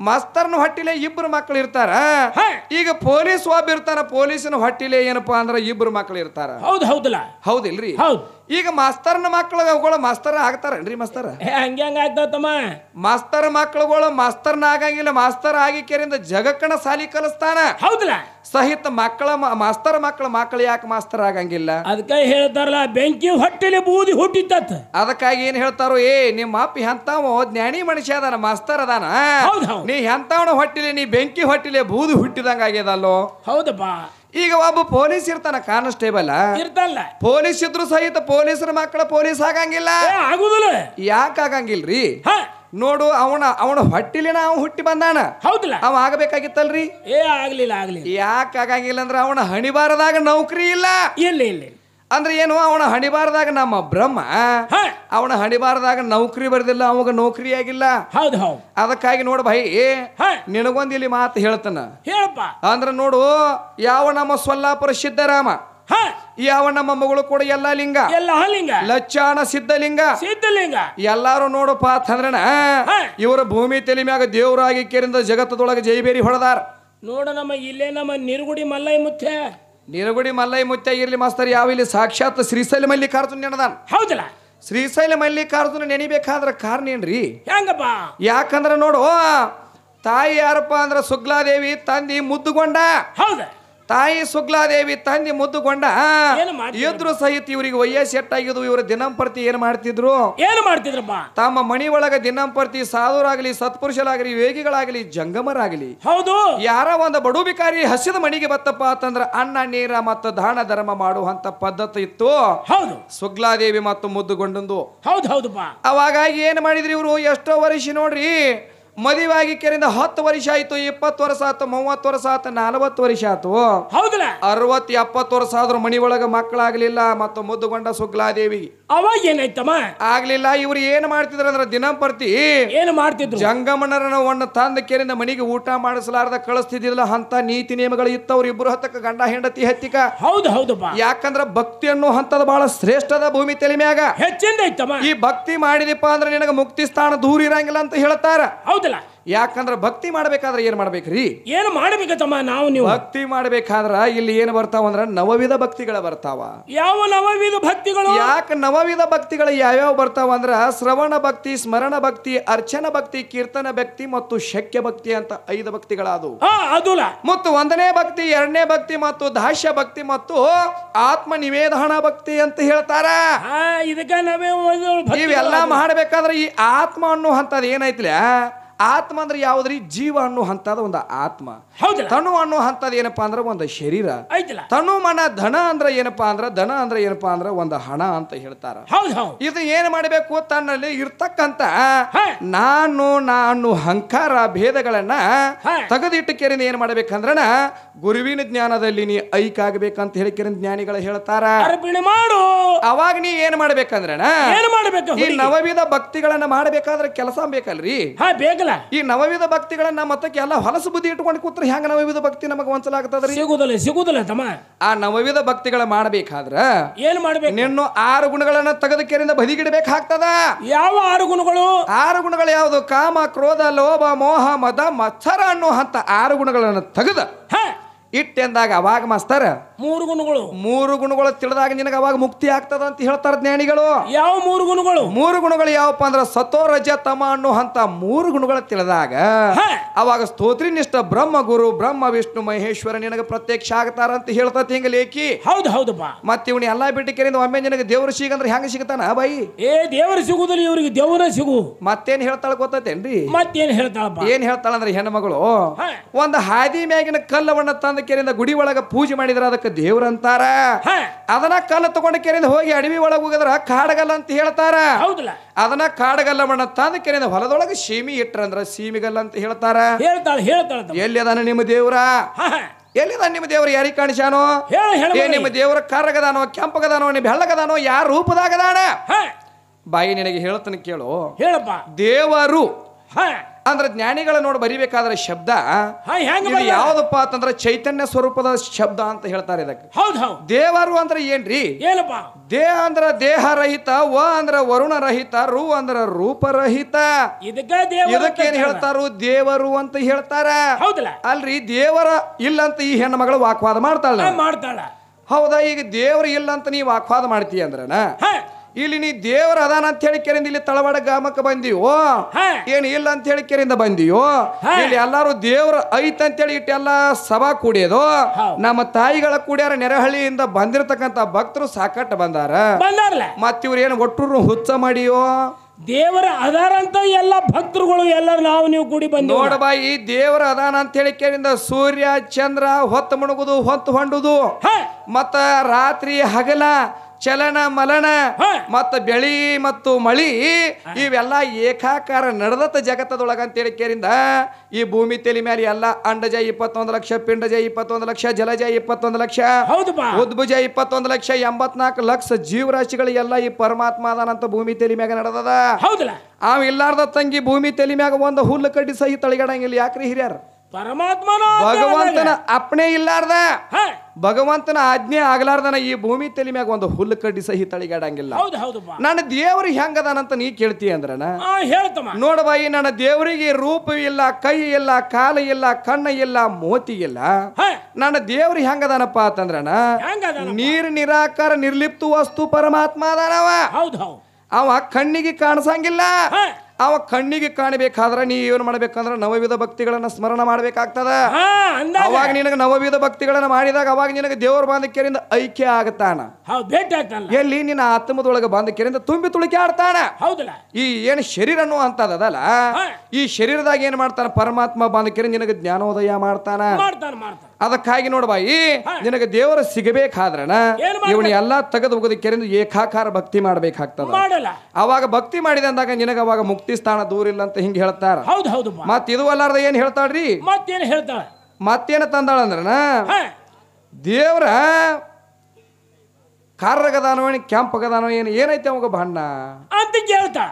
Speaker 1: ಮಾಸ್ತರ್ನ ಹೊಟ್ಟಿಲೆ ಇಬ್ರು ಮಕ್ಳು ಇರ್ತಾರ
Speaker 4: ಹಾ.
Speaker 1: ಈಗ ಪೊಲೀಸ್ ಒಬ್ಬ ಇರ್ತಾನ ಪೊಲೀಸನ ಹೊಟ್ಟಿಲೆ ಏನಪ್ಪಾ ಅಂದ್ರ ಇಬ್ರು ಮಕ್ಳು ಇರ್ತಾರ
Speaker 4: ಹೌದು ಹೌದಲ್ಲ
Speaker 1: ಹೌದಿಲ್ರಿ
Speaker 4: ಹೌದು
Speaker 1: ಈಗ ಮಾಸ್ತರ್ನ ಮಕ್ಳು ಅವುಗಳ ಮಾಸ್ತರ ಆಗ್ತಾರನ್ರಿ ಮಾಸ್ತರ
Speaker 4: ಏ ಹಂಗೆ ಹಂಗ ಆಗ್ತಾವ ತಮ್ಮ
Speaker 1: ಮಾಸ್ತರ್ ಮಕ್ಳುಗಳು ಮಾಸ್ತರ್ನ ಆಗಂಗಿಲ್ಲ ಮಾಸ್ತರ್ ಆಗಿ ಕೇರಿಂದ ಜಗಕ್ಕನ ಸಾಲಿ ಕಲಿಸ್ತಾನ
Speaker 4: ಹೌದಲ್ಲ
Speaker 1: ಸಹಿತ ಮಕ್ಕಳ ಮ- ಮಾಸ್ತರ್ ಮಕ್ಕಳ ಮಕ್ಕಳು ಯಾಕೆ ಮಾಸ್ತರ್ ಆಗಂಗಿಲ್ಲ
Speaker 4: ಅದಕ್ಕೆ ಹೇಳ್ತಾರಲ್ಲ ಬೆಂಕಿ ಹೊಟ್ಟೆಲಿ ಬೂದಿ ಹುಟ್ಟಿತ್ತ
Speaker 1: ಅದಕ್ಕಾಗಿ ಏನ್ ಹೇಳ್ತಾರೋ ಏ ನಿಮ್ಮ ಅಪ್ಪ ಎಂತಾವ ಜ್ಞಾನಿ ಮನುಷ್ಯ ಅದಾನ ಮಾಸ್ತರ್ ಅದಾನ
Speaker 4: ಹೌದ್ ಹೌದ್.
Speaker 1: ನೀ ಎಂತಾವನ ಹೊಟ್ಟಿಲೆ ನೀ ಬೆಂಕಿ ಹೊಟ್ಟಿಲೆ ಬೂದು ಹುಟ್ಟಿದಂಗ ಆಗ್ಯದಲ್ಲೋ
Speaker 4: ಹೌದಪ್ಪ
Speaker 1: ಈಗ ಒಬ್ಬ ಪೊಲೀಸ್ ಇರ್ತಾನ ಕಾನ್ಸ್ಟೇಬಲ್
Speaker 4: ಇರ್ತಲ್ಲ
Speaker 1: ಪೊಲೀಸ್ ಇದ್ರು ಸಹಿತ ಪೊಲೀಸರ ಮಕ್ಕಳ ಪೊಲೀಸ್ ಆಗಂಗಿಲ್ಲ
Speaker 4: ಏ ಆಗುದಿಲ್ಲ
Speaker 1: ಯಾಕೆ ಆಗಂಗಿಲ್ರಿ
Speaker 4: ಹ
Speaker 1: ನೋಡು ಅವನ ಅವನ ಹೊಟ್ಟಿಲಿನ ಅವ ಹುಟ್ಟಿ ಬಂದಾನ
Speaker 4: ಹೌದಲ್ಲ
Speaker 1: ಅವ ಆಗಬೇಕಾಗಿತ್ತಲ್ರಿ
Speaker 4: ಏ ಆಗ್ಲಿಲ್ಲ ಆಗ್ಲಿಲ್ಲ
Speaker 1: ಯಾಕೆ ಆಗಂಗಿಲ್ಲ ಅಂದ್ರೆ ಅವನ ಹಣಿಬಾರದಾಗ ನೌಕರಿ ಇಲ್ಲ
Speaker 4: ಇಲ್ಲ ಇಲ್ಲ ಇಲ್ಲ.
Speaker 1: ಅಂದ್ರೆ ಏನು ಅವನ ಹಣಿಬಾರದಾಗ ನಮ್ಮ ಬ್ರಹ್ಮ
Speaker 4: ಹ
Speaker 1: ಅವನ ಹಣಿಬಾರದಾಗ ನೌಕರಿ ಬರ್ದಿಲ್ಲ ಅವಾಗ ನೌಕರಿ ಆಗಿಲ್ಲ
Speaker 4: ಹೌದು ಹೌದು
Speaker 1: ಅದಕ್ಕಾಗಿ ನೋಡು ಭೈ
Speaker 4: ಹ
Speaker 1: ನಿನಗೊಂದು ಇಲ್ಲಿ ಮಾತು ಹೇಳ್ತಾನ
Speaker 4: ಹೇಳಪ್ಪ
Speaker 1: ಅಂದ್ರೆ ನೋಡು ಯಾವ ನಮ್ಮ ಸೊಲ್ಲಾಪುರ ಸಿದ್ದರಾಮ
Speaker 4: ಹ
Speaker 1: ಯಾವ ನಮ್ಮ ಮಗಳು ಕೂಡ ಎಲ್ಲ ಲಿಂಗ
Speaker 4: ಎಲ್ಲ ಹಲಿಂಗ
Speaker 1: ಲಚ್ಚಾಣ ಸಿದ್ಧಲಿಂಗ
Speaker 4: ಸಿದ್ಧಲಿಂಗ
Speaker 1: ಎಲ್ಲಾರು ನೋಡಪ್ಪ ಅಂತಂದ್ರನ
Speaker 4: ಹ.
Speaker 1: ಇವರ ಭೂಮಿ ತಲೆ ಮ್ಯಾಗ ದೇವರಾಗಿ ಕೇರಿಂದ ಜಗತ್ತದೊಳಗೆ ಜೈಬೇರಿ ಹೊಡೆದಾರ
Speaker 4: ನೋಡ ನಮ್ಮ ಇಲ್ಲೇ ನಮ್ಮ ನಿರುಗುಡಿ ಮಲ್ಲೈ ಮುತ್ತೆ
Speaker 1: ನಿರಗುಡಿ ಮಲ್ಲೈ ಮುತ್ಯ ಇರ್ಲಿ ಮಾಸ್ತರ್ ಯಾವ ಇಲ್ಲಿ ಸಾಕ್ಷಾತ್ ಶ್ರೀಶೈಲ ಮಲ್ಲಿಕಾರ್ಜುನ ನೆನದಾನ
Speaker 4: ಹೌದಲ್ಲ
Speaker 1: ಶ್ರೀಶೈಲ ಮಲ್ಲಿಕಾರ್ಜುನ ನೆನಿಬೇಕಾದ್ರ ಕಾರಣ ಏನ್ರಿ
Speaker 4: ಹೆಂಗಪ್ಪ
Speaker 1: ಯಾಕಂದ್ರ ನೋಡು ತಾಯಿ ಯಾರಪ್ಪ ಅಂದ್ರ ಸುಗ್ಲಾದೇವಿ ತಂದಿ ಮುದ್ದುಗೊಂಡ
Speaker 4: ಹೌದ
Speaker 1: ತಾಯಿ ಸುಗ್ಲಾದೇವಿ ತಂದಿ ಮುದ್ದುಗೊಂಡ
Speaker 4: ಏನು ಮಾಡ್ತಿದ್ರು?
Speaker 1: ಎದ್ರು ಸಹಿತ ಇವ್ರಿಗೆ ವಯಸ್ಸು ಎಟ್ಟಾಗಿದ್ದು ಇವರು ದಿನಂಪ್ರತಿ ಏನ್ ಮಾಡ್ತಿದ್ರು
Speaker 4: ಏನು ಮಾಡ್ತಿದ್ರಪ್ಪ
Speaker 1: ತಮ್ಮ ಮನಿ ಒಳಗ ದಿನಂಪ್ರತಿ ಸಾಧುರಾಗಲಿ ಸತ್ಪುರುಷರಾಗಲಿ ವೇಗಿಗಳಾಗಲಿ ಜಂಗಮರಾಗಲಿ
Speaker 4: ಹೌದು
Speaker 1: ಯಾರ ಒಂದು ಬಡು ಬಿಕಾರಿ ಹಸಿದ ಮನಿಗೆ ಬತ್ತಪ್ಪ ಅಂತಂದ್ರ ಅನ್ನ ನೀರ ಮತ್ತು ದಾನ ಧರ್ಮ ಮಾಡುವಂತ ಪದ್ಧತಿ ಇತ್ತು
Speaker 4: ಹೌದು
Speaker 1: ಸುಗ್ಲಾದೇವಿ ಮತ್ತು ಮುದ್ದುಗೊಂಡಂದು
Speaker 4: ಹೌದು ಹೌದಪ್ಪ
Speaker 1: ಅವಾಗ ಏನ್ ಮಾಡಿದ್ರಿ ಇವರು ಎಷ್ಟೋ ವರ್ಷ ನೋಡ್ರಿ ಮದುವಾಗಿ ಕೆರಿಂದ ಹತ್ತು ವರ್ಷ ಆಯ್ತು ಇಪ್ಪತ್ತು ವರ್ಷ ಆತು ಮೂವತ್ತು ವರ್ಷ ಆತು ನಲವತ್ತು ವರ್ಷ ಆತು
Speaker 4: ಹೌದಲ್ಲ
Speaker 1: ಅರವತ್ತು ಎಪ್ಪತ್ತು ವರ್ಷ ಆದ್ರೂ ಮನಿ ಒಳಗ ಮಕ್ಕಳಾಗ್ಲಿಲ್ಲ ಮತ್ತು ಮುದ್ದುಗೊಂಡ ಸುಗ್ಲಾದೇವಿ
Speaker 4: ಅವಾಗ ಏನಾಯ್ತಮ್ಮ
Speaker 1: ಆಗ್ಲಿಲ್ಲ ಇವ್ರು ಏನ್ ಮಾಡ್ತಿದ್ರ ಅಂದ್ರ ದಿನಂಪ್ರತಿ
Speaker 4: ಏನು ಮಾಡ್ತಿದ್ರು
Speaker 1: ಜಂಗಮನರನ್ನ ಒಣ್ಣ ತಂದ ಕೆರಿಂದ ಮನಿಗೆ ಊಟ ಮಾಡಿಸಲಾರ್ದ ಕಳಿಸ್ತಿದ್ದಿಲ್ಲ ಅಂತ ನೀತಿ ನಿಯಮಗಳು ಇತ್ತವ್ರು ಇಬ್ರು ಹತ್ತಕ್ಕ ಗಂಡ ಹೆಂಡತಿ ಹತ್ತಿಕ
Speaker 4: ಹೌದು ಹೌದಪ್ಪ
Speaker 1: ಯಾಕಂದ್ರ ಭಕ್ತಿ ಅನ್ನೋ ಹಂತದ ಬಹಳ ಶ್ರೇಷ್ಠದ ಭೂಮಿ ತಲೆ ಮ್ಯಾಗ
Speaker 4: ಹೆಚ್ಚಿಂದ ಐತಮ್ಮ
Speaker 1: ಈ ಭಕ್ತಿ ಮಾಡಿದಪ್ಪ ಅಂದ್ರೆ ನಿನಗ ಮುಕ್ತಿ ಸ್ಥಾನ ದೂರ ಇರಂಗಿಲ್ಲ ಅಂತ ಹೇಳ್ತಾರ
Speaker 4: ಹೌದಲ್ಲ
Speaker 1: ಯಾಕಂದ್ರ ಭಕ್ತಿ ಮಾಡ್ಬೇಕಾದ್ರೆ ಏನ್ ಮಾಡ್ಬೇಕ್ರಿ
Speaker 4: ಏನು ಮಾಡ್ಬೇಕತ್ತಮ್ಮ ನಾವು ನೀವು
Speaker 1: ಭಕ್ತಿ ಮಾಡ್ಬೇಕಾದ್ರ ಇಲ್ಲಿ ಏನ್ ಬರ್ತಾವ ಅಂದ್ರ ನವವಿಧ ಭಕ್ತಿಗಳ ಬರ್ತಾವ
Speaker 4: ಯಾವ ನವವಿಧ ಭಕ್ತಿಗಳು
Speaker 1: ಯಾಕೆ ನವವಿಧ ಭಕ್ತಿಗಳು ಯಾವ್ಯಾವ ಬರ್ತಾವ ಅಂದ್ರ ಶ್ರವಣ ಭಕ್ತಿ ಸ್ಮರಣ ಭಕ್ತಿ ಅರ್ಚನ ಭಕ್ತಿ ಕೀರ್ತನ ಭಕ್ತಿ ಮತ್ತು ಶಕ್ಯ ಭಕ್ತಿ ಅಂತ ಐದು ಭಕ್ತಿಗಳಾದವು
Speaker 4: ಹಾ ಅದುಲ
Speaker 1: ಮತ್ತು ಒಂದನೇ ಭಕ್ತಿ ಎರಡನೇ ಭಕ್ತಿ ಮತ್ತು ದಾಸ್ಯ ಭಕ್ತಿ ಮತ್ತು ಆತ್ಮ ನಿವೇದನ ಭಕ್ತಿ ಅಂತ ಹೇಳ್ತಾರ
Speaker 4: ಹಾ ಇದಕ್ಕ ನಾವೇ ಒಂದು ಭಕ್ತಿಗಳು
Speaker 1: ಇವೆಲ್ಲ
Speaker 4: ಅದು.
Speaker 1: ಮಾಡ್ಬೇಕಾದ್ರೆ ಈ ಆತ್ಮ ಅನ್ನೋ ಹಂತದ ಏನೈತ್ಲ ಆತ್ಮ ಅಂದ್ರೆ ಯಾವ್ದ್ರಿ ಜೀವ ಅನ್ನೋ ಹಂತದ ಒಂದು ಆತ್ಮ
Speaker 4: ಹೌದಲ್ಲ
Speaker 1: ತನು ಅನ್ನೋ ಹಂತದ ಏನಪ್ಪಾ ಅಂದ್ರೆ ಒಂದು ಶರೀರ
Speaker 4: ಐತಲ್ಲ
Speaker 1: ತನು ಮನ ಧನ ಅಂದ್ರೆ ಏನಪ್ಪಾ ಅಂದ್ರೆ ಧನ ಅಂದ್ರೆ ಏನಪ್ಪಾ ಅಂದ್ರೆ ಒಂದು ಹಣ ಅಂತ ಹೇಳ್ತಾರ
Speaker 4: ಹೌದು ಹೌದು
Speaker 1: ಇದು ಏನ್ ಮಾಡಬೇಕು ತನ್ನಲ್ಲಿ ಇರ್ತಕ್ಕಂತ
Speaker 4: ಹಾ.
Speaker 1: ನಾನು ನಾನು ಅಹಂಕಾರ ಭೇದಗಳನ್ನ
Speaker 4: ಹಾ.
Speaker 1: ತೆಗೆದಿಟ್ಟು ಕೆರಿಂದ ಏನ್ ಮಾಡ್ಬೇಕಂದ್ರನ ಗುರುವಿನ ಜ್ಞಾನದಲ್ಲಿ ನೀ ಐಕ್ ಆಗ್ಬೇಕಂತ ಹೇಳಿ ಕೆರಿಂದ ಜ್ಞಾನಿಗಳು ಹೇಳ್ತಾರ
Speaker 4: ಅರ್ಪಣೆ ಮಾಡು
Speaker 1: ಅವಾಗ ನೀ ಏನ್ ಮಾಡ್ಬೇಕಂದ್ರನ
Speaker 4: ಏನು ಮಾಡ್ಬೇಕು
Speaker 1: ಈ
Speaker 4: ಹುಡುಗಿ?
Speaker 1: ನವವಿಧ ಭಕ್ತಿಗಳನ್ನ ಮಾಡ್ಬೇಕಾದ್ರೆ ಕೆಲಸ ಬೇಕಲ್ರಿ
Speaker 4: ಹಾ ಬೇಕಲ್ಲ
Speaker 1: ಈ ನವವಿಧ ಭಕ್ತಿಗಳನ್ನ ಮತ್ತಕ್ಕೆ ಎಲ್ಲ ಹೊಲಸು ಬುದ್ಧಿ ಇಟ್ಕೊಂಡು ಕೂತ್ರೆ ಹೆಂಗ ನವವಿಧ ಭಕ್ತಿ ನಮಗೆ ಒಂದ್ಸಲಾಗ್ತದ್ರಿ
Speaker 4: ಸಿಗುದಿಲ್ಲ ಸಿಗುದಿಲ್ಲ ತಮ್ಮ
Speaker 1: ಆ ನವವಿಧ ಭಕ್ತಿಗಳ ಮಾಡ್ಬೇಕಾದ್ರ
Speaker 4: ಏನ್ ಮಾಡ್ಬೇಕು
Speaker 1: ನಿನ್ನು ಆರು ಗುಣಗಳನ್ನ ತೆಗೆದು ಕೆರಿಂದ ಬದಿಗಿಡಬೇಕಾಗ್ತದ
Speaker 4: ಯಾವ ಆರು ಗುಣಗಳು
Speaker 1: ಆರು ಗುಣಗಳು ಯಾವುದು ಕಾಮ ಕ್ರೋಧ ಲೋಭ ಮೋಹ ಮದ ಮತ್ಸರ ಅನ್ನೋ ಹಂತ ಆರು ಗುಣಗಳನ್ನು ತೆಗೆದ
Speaker 4: ಹಾ
Speaker 1: ಇಟ್ಟೆಂದಾಗ ಅವಾಗ ಮಾಸ್ತರ
Speaker 4: ಮೂರು ಗುಣಗಳು
Speaker 1: ಮೂರು ಗುಣಗಳು ತಿಳಿದಾಗ ನಿನಗೆ ಅವಾಗ ಮುಕ್ತಿ ಆಗ್ತದ ಅಂತ ಹೇಳ್ತಾರ ಜ್ಞಾನಿಗಳು
Speaker 4: ಯಾವ ಮೂರು ಗುಣಗಳು
Speaker 1: ಮೂರು ಗುಣಗಳು ಯಾವಪ್ಪ ಅಂದ್ರ ಸತೋ ರಜ ತಮ ಅನ್ನೋ ಹಂತ ಮೂರು ಗುಣಗಳು ತಿಳಿದಾಗ
Speaker 4: ಹಾ.
Speaker 1: ಅವಾಗ ಸ್ತೋತ್ರಿನಿಷ್ಠ ಬ್ರಹ್ಮ ಗುರು ಬ್ರಹ್ಮ ವಿಷ್ಣು ಮಹೇಶ್ವರ ನಿನಗೆ ಪ್ರತ್ಯಕ್ಷ ಆಗ್ತಾರ ಅಂತ ಹೇಳ್ತತಿ ಹಿಂಗ ಲೇಖಿ
Speaker 4: ಹೌದು ಹೌದಪ್ಪ
Speaker 1: ಮತ್ತೆ ಇವನು ಎಲ್ಲಾ ಬಿಟ್ಟು ಕೆರಿಂದ ಒಮ್ಮೆ ನಿನಗೆ ದೇವ್ರು ಸಿಗಂದ್ರೆ ಹೆಂಗ ಸಿಗತಾನ ಬಾಯಿ
Speaker 4: ಏ ದೇವರು ಸಿಗುದಿಲ್ಲ ಇವ್ರಿಗೆ ದೇವರ ಸಿಗು
Speaker 1: ಮತ್ತೇನ್ ಹೇಳ್ತಾಳ ಗೊತ್ತೈತೇನ್ರಿ
Speaker 4: ಮತ್ತೇನ್ ಹೇಳ್ತಾಳಪ್ಪ
Speaker 1: ಏನ್ ಹೇಳ್ತಾಳಂದ್ರೆ ಹೆಣ್ಮಗಳು
Speaker 4: ಹಾ.
Speaker 1: ಒಂದು ಹಾದಿ ಮ್ಯಾಗಿನ ಕಲ್ಲವನ್ನ ತಂದ ಕೆರಿಂದ ಗುಡಿ ಒಳಗ ಪೂಜೆ ಮಾಡಿದ್ರ ಅದಕ್ಕೆ ದೇವ್ರಂತಾರ
Speaker 4: ಹಾ
Speaker 1: ಅದನ್ನ ಕಲ್ಲು ತಗೊಂಡ ಕೆರಿಂದ ಹೋಗಿ ಅಡವಿ ಒಳಗೆ ಹೋಗಿದ್ರ ಕಾಡಗಲ್ಲ ಅಂತ ಹೇಳ್ತಾರ
Speaker 4: ಹೌದಲ್ಲ
Speaker 1: ಅದನ್ನ ಕಾಡಗಲ್ಲವನ್ನ ತಂದ ಕೆರಿಂದ ಹೊಲದೊಳಗೆ ಸೀಮಿ ಇಟ್ರಂದ್ರ ಸೀಮಿಗಲ್ಲ ಅಂತ ಹೇಳ್ತಾರ
Speaker 4: ಹೇಳ್ತಾಳೆ ಹೇಳ್ತಾಳ ತಮ್ಮ
Speaker 1: ಎಲ್ಲಿ ಅದಾನ ನಿಮ್ಮ ದೇವ್ರ
Speaker 4: ಹಾ ಹಾ
Speaker 1: ಎಲ್ಲಿದ ನಿಮ್ಮ ದೇವ್ರ ಯಾರಿಗೆ ಕಾಣಿಸ್ಯಾನೋ
Speaker 4: ಹೇಳ ಹೇಳ
Speaker 1: ಏ ನಿಮ್ಮ ದೇವ್ರ ಕರ್ರಗದಾನೋ ಕೆಂಪಗದಾನೋ ನಿಮ್ಮ ಬೆಳ್ಳಗದಾನೋ ಯಾರ ರೂಪದಾಗದಾನ
Speaker 4: ಹಾ
Speaker 1: ಬಾಯಿ ನಿನಗೆ ಹೇಳ್ತಾನೆ ಕೇಳು
Speaker 4: ಹೇಳಪ್ಪ
Speaker 1: ದೇವರು
Speaker 4: ಹಾ
Speaker 1: ಅಂದ್ರೆ ಜ್ಞಾನಿಗಳ ನೋಡಿ ಬರಿಬೇಕಾದ್ರೆ ಶಬ್ದ
Speaker 4: ಹಾ ಹೆಂಗ
Speaker 1: ಇದು ಯಾವ್ದಪ್ಪ ಅಂತಂದ್ರೆ ಚೈತನ್ಯ ಸ್ವರೂಪದ ಶಬ್ದ ಅಂತ ಹೇಳ್ತಾರೆ ಇದಕ್ಕೆ
Speaker 4: ಹೌದ್ ಹೌದ್
Speaker 1: ದೇವರು ಅಂದ್ರೆ ಏನ್ರಿ
Speaker 4: ಏನಪ್ಪ
Speaker 1: ದೇಹ ಅಂದ್ರ ದೇಹ ರಹಿತ ವ ಅಂದ್ರ ವರುಣ ರಹಿತ ರು ಅಂದ್ರ ರೂಪರಹಿತ
Speaker 4: ಇದಕ್ಕ ದೇವ
Speaker 1: ಇದಕ್ಕೇನ್ ಹೇಳ್ತಾರು ದೇವರು ಅಂತ ಹೇಳ್ತಾರ
Speaker 4: ಹೌದಲ್ಲ
Speaker 1: ಅಲ್ರಿ ದೇವರ ಇಲ್ಲ ಅಂತ ಈ ಹೆಣ್ಣು ಮಗಳು ವಾಕ್ವಾದ ಮಾಡ್ತಾಳ
Speaker 4: ಹಾ, ಮಾಡ್ತಾಳ
Speaker 1: ಹೌದಾ ಈಗ ದೇವ್ರ ಇಲ್ಲ ಅಂತ ನೀ ವಾಕ್ವಾದ ಮಾಡ್ತೀಯ ಅಂದ್ರನ
Speaker 4: ಹಾ
Speaker 1: ಇಲ್ಲಿ ನೀ ದೇವರ ಅದಾನ ಅಂತ ಹೇಳಿ ಕೆರಿಂದ ಇಲ್ಲಿ ತಳವಾಡ ಗ್ರಾಮಕ್ಕೆ ಬಂದಿವೋ
Speaker 4: ಹಾ.
Speaker 1: ಏನ್ ಇಲ್ಲ ಅಂತ ಹೇಳಿ ಕೆರಿಂದ ಬಂದಿಯೋ
Speaker 4: ಹಾ.
Speaker 1: ಇಲ್ಲಿ ಎಲ್ಲಾರು ದೇವ್ರ ಐತ್ ಅಂತೇಳಿ ಇಟ್ಟೆಲ್ಲ ಸಭಾ ಕೂಡಿಯೋದು
Speaker 4: ಹೌದ್.
Speaker 1: ನಮ್ಮ ತಾಯಿಗಳ ಕೂಡ್ಯಾರ ನೆರೆಹಳ್ಳಿಯಿಂದ ಬಂದಿರತಕ್ಕಂತ ಭಕ್ತರು ಸಾಕಟ್ಟು ಬಂದಾರ
Speaker 4: ಬಂದಾರ್ಲ
Speaker 1: ಮತ್ ಇವ್ರ ಏನು ಒಟ್ಟರು ಹುಚ್ಚ ಮಾಡಿಯೋ
Speaker 4: ದೇವರ ಅದಾರ ಅಂತ ಎಲ್ಲ ಭಕ್ತರುಗಳು ಎಲ್ಲರೂ ನಾವು ನೀವು ಕೂಡಿ ಬಂದು
Speaker 1: ನೋಡಬಾ ಈ ದೇವರ ಅದಾನ ಅಂತ ಹೇಳಿ ಕೇಳಿಂದ ಸೂರ್ಯ ಚಂದ್ರ ಹೊತ್ತು ಮುಣಗುದು ಹೊತ್ತು ಹೊಂಡುದು ಮತ್ತ ರಾತ್ರಿ ಹಗಲ ಚಲನ ಮಲನ
Speaker 4: ಹಾ.
Speaker 1: ಮತ್ತ ಬೆಳಿ ಮತ್ತು ಮಳಿ ಇವೆಲ್ಲ ಏಕಾಕಾರ ನಡೆದತ್ತ ಜಗತ್ತದೊಳಗ ಅಂತೇಳಿ ಕೇರಿಂದ ಈ ಭೂಮಿ ತೆಲಿ ಮೇಲೆ ಎಲ್ಲ ಅಂಡಜ ಇಪ್ಪತ್ತೊಂದು ಲಕ್ಷ ಪಿಂಡಜ ಇಪ್ಪತ್ತೊಂದು ಲಕ್ಷ ಜಲಜ ಇಪ್ಪತ್ತೊಂದು ಲಕ್ಷ
Speaker 4: ಹೌದಪ್ಪ
Speaker 1: ಉದ್ಭುಜ ಇಪ್ಪತ್ತೊಂದು ಲಕ್ಷ ಎಂಬತ್ನಾಲ್ಕು ಲಕ್ಷ ಜೀವರಾಶಿಗಳಿಗೆಲ್ಲ ಈ ಪರಮಾತ್ಮ ಅದಾನಂತ ಭೂಮಿ ತೆಲಿ ಮ್ಯಾಗ ನಡೆದದ
Speaker 4: ಹೌದಲ್ಲ
Speaker 1: ಅವ್ ಇಲ್ಲಾರ್ದ ತಂಗಿ ಭೂಮಿ ತೆಲಿ ಮ್ಯಾಗ ಒಂದು ಹುಲ್ಲು ಕಡ್ಡಿ ಸಹಿತ ತಳಿಗಡಂಗಿಲ್ಲ ಯಾಕ್ರಿ ಹಿರಿಯರ್
Speaker 4: ಪರಮಾತ್ಮನ
Speaker 1: ಭಗವಂತನ ಅಪ್ಪಣೆ ಇಲ್ಲಾರ್ದ
Speaker 4: ಹಾ
Speaker 1: ಭಗವಂತನ ಆಜ್ಞೆ ಆಗ್ಲಾರ್ದನ ಈ ಭೂಮಿ ತೆಲಿ ಮ್ಯಾಗ ಒಂದು ಹುಲ್ಲು ಕಡ್ಡಿ ಸಹಿ ತಳಿಗಾಡಂಗಿಲ್ಲ
Speaker 4: ಹೌದು ಹೌದಪ್ಪ
Speaker 1: ನನ್ನ ದೇವ್ರು ಹೆಂಗದಾನಂತ ನೀ ಕೇಳ್ತೀಯ ಅಂದ್ರನ
Speaker 4: ಹಾ ಹೇಳ್ತಮ್ಮ
Speaker 1: ನೋಡಬಾಯಿ ನನ್ನ ದೇವರಿಗೆ ರೂಪ ಇಲ್ಲ ಕೈ ಇಲ್ಲ ಕಾಲ ಇಲ್ಲ ಕಣ್ಣ ಇಲ್ಲ ಮೋತಿ ಇಲ್ಲ
Speaker 4: ಹಾ
Speaker 1: ನನ್ನ ದೇವ್ರು ಹೆಂಗದಾನಪ್ಪ ಅಂತಂದ್ರನ
Speaker 4: ಹೆಂಗದ
Speaker 1: ನೀರ್ ನಿರಾಕಾರ ನಿರ್ಲಿಪ್ತ ವಸ್ತು ಪರಮಾತ್ಮ ಅದಾನವ
Speaker 4: ಹೌದು ಹೌದು
Speaker 1: ಅವ ಕಣ್ಣಿಗೆ ಕಾಣಿಸಂಗಿಲ್ಲ
Speaker 4: ಹಾ
Speaker 1: ಅವ ಕಣ್ಣಿಗೆ ಕಾಣಬೇಕಾದ್ರ ನೀ ಏನ್ ಮಾಡ್ಬೇಕಂದ್ರ ನವವಿಧ ಭಕ್ತಿಗಳನ್ನ ಸ್ಮರಣ ಮಾಡ್ಬೇಕಾಗ್ತದ
Speaker 4: ಹಾ ಅಂದಾಗ
Speaker 1: ಅವಾಗ ನಿನಗೆ ನವವಿಧ ಭಕ್ತಿಗಳನ್ನ ಮಾಡಿದಾಗ ಅವಾಗ ನಿನಗೆ ದೇವರ ಬಾಂಧಕ್ಯರಿಂದ ಐಕ್ಯ ಆಗತಾನ
Speaker 4: ಹೌದು ಭೇಟಿ ಆಗ್ತಾನಲ್ಲ
Speaker 1: ಎಲ್ಲಿ ನಿನ್ನ ಆತ್ಮದೊಳಗ ಬಾಂಧಕ್ಯರಿಂದ ತುಂಬಿ ತುಳುಕಿ ಆಡ್ತಾನ
Speaker 4: ಹೌದಲ್ಲ
Speaker 1: ಈ ಏನು ಶರೀರ ಅನ್ನುವಂಥದ್ದಲ್ಲ
Speaker 4: ಹಾ.
Speaker 1: ಈ ಶರೀರದಾಗ ಏನ್ ಮಾಡ್ತಾನ ಪರಮಾತ್ಮ ಬಾಂಧಕ್ಯರಿಂದ ನಿನಗೆ ಜ್ಞಾನೋದಯ ಮಾಡ್ತಾನ
Speaker 4: ಮಾಡ್ತಾನ ಮಾಡ್ತಾನ
Speaker 1: ಅದಕ್ಕಾಗಿ ನೋಡ್ಬಾ ಈ
Speaker 4: ಹಾ.
Speaker 1: ನಿನಗೆ ದೇವರು ಸಿಗಬೇಕಾದ್ರನ
Speaker 4: ಏನ್ ಮಾಡ್ಬೇಕು?
Speaker 1: ಇವನ ಎಲ್ಲಾ ತೆಗೆದು ಹೋಗೋದಕ್ಕೆರಿಂದ ಏಕಾಕಾರ ಭಕ್ತಿ ಮಾಡ್ಬೇಕಾಗ್ತದ
Speaker 4: ಮಾಡಲ್ಲ
Speaker 1: ಅವಾಗ ಭಕ್ತಿ ಮಾಡಿದೆ ಅಂದಾಗ ನಿನಗೆ ಅವಾಗ ಮುಕ್ತಿ ಸ್ಥಾನ ದೂರ ಇಲ್ಲ ಅಂತ ಹಿಂಗೆ ಹೇಳ್ತಾರ
Speaker 4: ಹೌದು ಹೌದಪ್ಪ
Speaker 1: ಮತ್ ಇದು ಅಲ್ಲಾರ್ದ ಏನ್ ಹೇಳ್ತಾಳ್ರಿ
Speaker 4: ಮತ್ತೇನು ಹೇಳ್ತಾಳ
Speaker 1: ಮತ್ತೇನ ತಂದಾಳ ಅಂದ್ರನ
Speaker 4: ಹಾ
Speaker 1: ದೇವ್ರ ಕಾರ್ರಗದಾನೋ ಏನು ಕೆಂಪಗದಾನೋ ಏನು ಏನೈತೆ ಅವಾಗ ಬಣ್ಣ
Speaker 4: ಅಂತ ಕೇಳ್ತಾಳ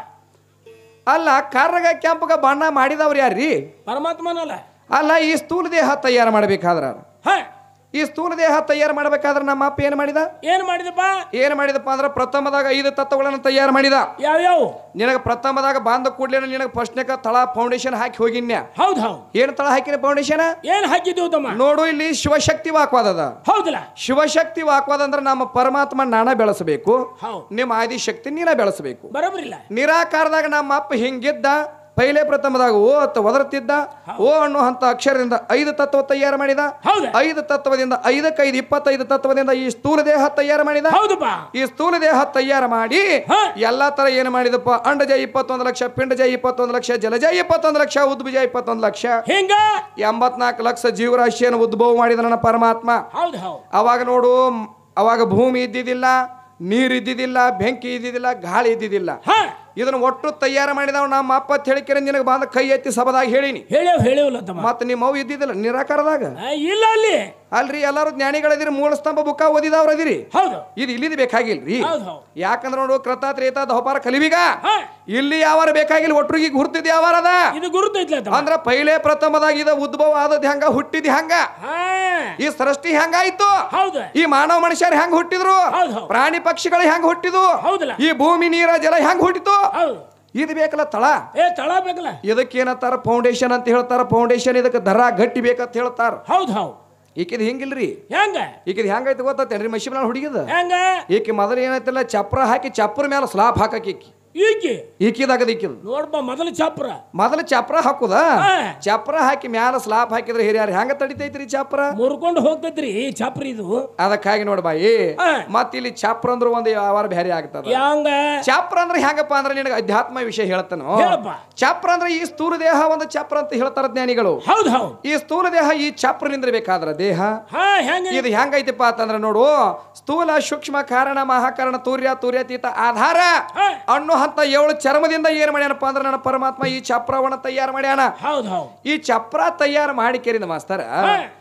Speaker 1: ಅಲ್ಲ ಕಾರ್ರಗ ಕೆಂಪಗ ಬಣ್ಣ ಮಾಡಿದವ್ರು ಯಾರ್ರಿ
Speaker 4: ಪರಮಾತ್ಮನಲ್ಲ
Speaker 1: ಅಲ್ಲ ಈ ಸ್ಥೂಲ ದೇಹ ತಯಾರು ಮಾಡ್ಬೇಕಾದ್ರ
Speaker 4: ಹಾ
Speaker 1: ಈ ಸ್ಥೂಲ ದೇಹ ತಯಾರು ಮಾಡ್ಬೇಕಾದ್ರೆ ನಮ್ಮ ಅಪ್ಪ ಏನ್ ಮಾಡಿದ
Speaker 4: ಏನ್ ಮಾಡಿದಪ್ಪ
Speaker 1: ಏನ್ ಮಾಡಿದಪ್ಪ ಅಂದ್ರೆ ಪ್ರಥಮದಾಗ ಐದು ತತ್ವಗಳನ್ನು ತಯಾರು ಮಾಡಿದ
Speaker 4: ಯಾವ್ಯಾವ
Speaker 1: ನಿನಗೆ ಪ್ರಥಮದಾಗ ಬಾಂಧ ಕೂಡ್ಲೇನ ನಿನಗೆ ಫಸ್ಟ್ನೇಕ ತಳ ಫೌಂಡೇಶನ್ ಹಾಕಿ ಹೋಗಿನ್ಯ
Speaker 4: ಹೌದು ಹೌದು
Speaker 1: ಏನ್ ತಳ ಹಾಕಿನ ಫೌಂಡೇಶನ್
Speaker 4: ಏನ್ ಹಾಕಿದ್ದೀವಿ ತಮ್ಮ
Speaker 1: ನೋಡು ಇಲ್ಲಿ ಶಿವಶಕ್ತಿ ವಾಕ್ವಾದದ
Speaker 4: ಹೌದಲ್ಲ
Speaker 1: ಶಿವಶಕ್ತಿ ವಾಕ್ವಾದ ಅಂದ್ರೆ ನಮ್ಮ ಪರಮಾತ್ಮ ನಾನ ಬೆಳೆಸಬೇಕು
Speaker 4: ಹೌದು
Speaker 1: ನಿಮ್ಮ ಆದಿಶಕ್ತಿ ನೀನ ಬೆಳೆಸಬೇಕು
Speaker 4: ಬರೋಬರಿಲ್ಲ
Speaker 1: ನಿರಾಕಾರದಾಗ ನಮ್ಮ ಅಪ್ಪ ಹಿಂಗಿದ್ದ ಪೈಲೆ ಪ್ರಥಮದಾಗ ಓ ಅಂತ ಒದರ್ತಿದ್ದ ಓ ಅನ್ನೋ ಅಂತ ಅಕ್ಷರದಿಂದ ಐದು ತತ್ವ ತಯಾರು ಮಾಡಿದ
Speaker 4: ಹೌದ
Speaker 1: ಐದು ತತ್ವದಿಂದ ಐದಕ್ಕೈದು ಇಪ್ಪತ್ತೈದು ತತ್ವದಿಂದ ಈ ಸ್ಥೂಲ ದೇಹ ತಯಾರು ಮಾಡಿದ
Speaker 4: ಹೌದಪ್ಪ
Speaker 1: ಈ ಸ್ಥೂಲ ದೇಹ ತಯಾರು ಮಾಡಿ
Speaker 4: ಹಾ.
Speaker 1: ಎಲ್ಲಾ ತರ ಏನು ಮಾಡಿದಪ್ಪ ಅಂಡಜ ಇಪ್ಪತ್ತೊಂದು ಲಕ್ಷ ಪಿಂಡಜ ಇಪ್ಪತ್ತೊಂದು ಲಕ್ಷ ಜಲಜ ಇಪ್ಪತ್ತೊಂದು ಲಕ್ಷ ಉದ್ಭುಜ ಇಪ್ಪತ್ತೊಂದು ಲಕ್ಷ
Speaker 4: ಹಿಂಗ
Speaker 1: ಎಂಬತ್ನಾಲ್ಕು ಲಕ್ಷ ಜೀವರಾಶಿಯನ್ನು ಉದ್ಭವ ಮಾಡಿದ ನನ್ನ ಪರಮಾತ್ಮ
Speaker 4: ಹೌದು ಹೌದು
Speaker 1: ಅವಾಗ ನೋಡು ಮ್, ಅವಾಗ ಭೂಮಿ ಇದ್ದಿದ್ದಿಲ್ಲ ನೀರು ಇದ್ದಿದ್ದಿಲ್ಲ ಬೆಂಕಿ ಇದ್ದಿದ್ದಿಲ್ಲ ಗಾಳಿ ಇದ್ದಿದ್ದಿಲ್ಲ
Speaker 4: ಹಾ
Speaker 1: ಇದನ್ನ ಒಟ್ಟು ತಯಾರು ಮಾಡಿದವ ನಮ್ಮ ಅಪ್ಪ ಅಂತ ಹೇಳಿಕೆರೆ ನಿನಗೆ ಬಂದ ಕೈ ಎತ್ತಿ ಸಭದಾಗ ಹೇಳಿನಿ
Speaker 4: ಹೇಳೇವ್ ಹೇಳೇವಲ್ಲ ತಮ್ಮ
Speaker 1: ಮತ್ತೆ ನಿಮ್ಮ ಅವು ಇದ್ದಿದ್ದಿಲ್ಲ ನಿರಾಕಾರದಾಗ
Speaker 4: ಆ, ಇಲ್ಲ ಅಲ್ಲಿ
Speaker 1: ಅಲ್ರಿ ಎಲ್ಲಾರು ಜ್ಞಾನಿಗಳದಿರಿ ಮೂಲ ಸ್ತಂಭ ಬುಕ್ಕ ಓದಿದವ್ರು ಅದಿರಿ
Speaker 4: ಹೌದು
Speaker 1: ಇದು ಇಲ್ಲಿದ್ ಬೇಕಾಗಿಲ್ರಿ
Speaker 4: ಹೌದು ಹೌದು
Speaker 1: ಯಾಕಂದ್ರೆ ನೋಡು ಕೃತ ತ್ರೇತ ದಹಪಾರ ಕಲಿವಿಗ
Speaker 4: ಹಾ
Speaker 1: ಇಲ್ಲಿ ಯಾವಾರ ಬೇಕಾಗಿಲ್ಲ ಒಟ್ರಿಗೆ ಗುರ್ತಿದ್ ಯಾವಾರ ಅದ
Speaker 4: ಇದು ಗುರುತೈತ್ಲ ತಮ್ಮ
Speaker 1: ಅಂದ್ರ ಪೈಲೆ ಪ್ರಥಮದಾಗ ಇದ ಉದ್ಭವ ಆದದ್ ಹೆಂಗ ಹುಟ್ಟಿದ್ ಹೆಂಗ
Speaker 4: ಹಾ
Speaker 1: ಈ ಸೃಷ್ಟಿ ಹೆಂಗಾಯ್ತು
Speaker 4: ಹೌದು
Speaker 1: ಈ ಮಾನವ ಮನುಷ್ಯರು ಹೆಂಗ್ ಹುಟ್ಟಿದ್ರು
Speaker 4: ಹೌದು ಹೌದು
Speaker 1: ಪ್ರಾಣಿ ಪಕ್ಷಿಗಳು ಹೆಂಗ್ ಹುಟ್ಟಿದ್ವು
Speaker 4: ಹೌದಲ್ಲ
Speaker 1: ಈ ಭೂಮಿ ನೀರ ಜಲ ಹೆಂಗ್ ಹುಟ್ಟಿತು
Speaker 4: ಹೌದು
Speaker 1: ಇದು ಬೇಕಲ್ಲ ತಳ
Speaker 4: ಏ ತಳ ಬೇಕಲ್ಲ
Speaker 1: ಇದಕ್ಕೆ ಏನಂತಾರ ಫೌಂಡೇಶನ್ ಅಂತ ಹೇಳ್ತಾರ ಫೌಂಡೇಶನ್ ಇದಕ್ಕೆ ದರ ಗಟ್ಟಿ ಬೇಕಂತ ಹೇಳ್ತಾರ
Speaker 4: ಹೌದು ಹೌದು
Speaker 1: ಈಕಿದ್ ಹಿಂಗಿಲ್ರಿ
Speaker 4: ಹೆಂಗ
Speaker 1: ಈಕಿದ್ ಹೆಂಗೈತಿ ಗೊತ್ತೇನ್ರಿ ಮಷಿ ಮೇಲೆ ಹುಡುಗಿದ
Speaker 4: ಹೆಂಗ
Speaker 1: ಈಕಿ ಮೊದಲು ಏನೈತಿಲ್ಲ ಚಪ್ರ ಹಾಕಿ ಚಪ್ರ ಮೇಲೆ ಸ್ಲಾಪ್ ಹಾಕಿ ಈಕಿ
Speaker 4: ಈಕಿ
Speaker 1: ಈಕಿದಾಗದ ಈಕಿದ್
Speaker 4: ನೋಡ್ಬ ಮೊದಲು ಚಾಪ್ರ
Speaker 1: ಮೊದಲು ಚಪ್ರ ಹಾಕುದ
Speaker 4: ಹಾ.
Speaker 1: ಚಪ್ರ ಹಾಕಿ ಮ್ಯಾಲ ಸ್ಲಾಪ್ ಹಾಕಿದ್ರೆ ಹಿರಿಯರ್ ಹೆಂಗ ತಡಿತೈತ್ರಿ ಚಪ್ರ
Speaker 4: ಮುರ್ಕೊಂಡು ಹೋಗ್ತೈತ್ರಿ ಚಾಪ್ರ ಇದು
Speaker 1: ಅದಕ್ಕಾಗಿ ನೋಡ್ಬಾಯಿ
Speaker 4: ಹಾ.
Speaker 1: ಮತ್ತ ಇಲ್ಲಿ ಚಪ್ರ ಅಂದ್ರ ಒಂದು ವ್ಯವಹಾರ ಬೇರೆ ಆಗ್ತದ
Speaker 4: ಹೆಂಗ
Speaker 1: ಚಪ್ರ ಅಂದ್ರೆ ಹೆಂಗಪ್ಪ ಅಂದ್ರೆ ನಿನಗೆ ಅಧ್ಯಾತ್ಮ ವಿಷಯ ಹೇಳ್ತಾನೋ
Speaker 4: ಹೇಳಪ್ಪ
Speaker 1: ಚಪ್ರ ಅಂದ್ರೆ ಈ ಸ್ಥೂಲ ದೇಹ ಒಂದು ಚಪ್ರ ಅಂತ ಹೇಳ್ತಾರ ಜ್ಞಾನಿಗಳು
Speaker 4: ಹೌದು ಹೌದು
Speaker 1: ಈ ಸ್ಥೂಲ ದೇಹ ಈ ಚಪ್ರ ನಿಂದ್ರಬೇಕಾದ್ರ ದೇಹ
Speaker 4: ಹಾ ಹೆಂಗ
Speaker 1: ಇದು ಹೆಂಗೈತಿಪ್ಪ ಅಂತಂದ್ರೆ ನೋಡು ಸ್ಥೂಲ ಸೂಕ್ಷ್ಮ ಕಾರಣ ಮಹಾಕಾರಣ ತೂರ್ಯ ತೂರ್ಯತೀತ ಆಧಾರ
Speaker 4: ಹಾ.
Speaker 1: ಅನ್ನೋ ಹಂತ ಏಳು ಚರ್ಮದಿಂದ ಏನ್ ಮಾಡ್ಯಾನಪ್ಪ ಅಂದ್ರೆ ನನ್ನ ಪರಮಾತ್ಮ ಈ ಚಪ್ರವನ್ನ ತಯಾರು ಮಾಡ್ಯಾನ
Speaker 4: ಹೌದು ಹೌದು
Speaker 1: ಈ ಚಪ್ರ ತಯಾರು ಮಾಡಿ ಕೇರಿದ ಮಾಸ್ತರ
Speaker 4: ಹಾ.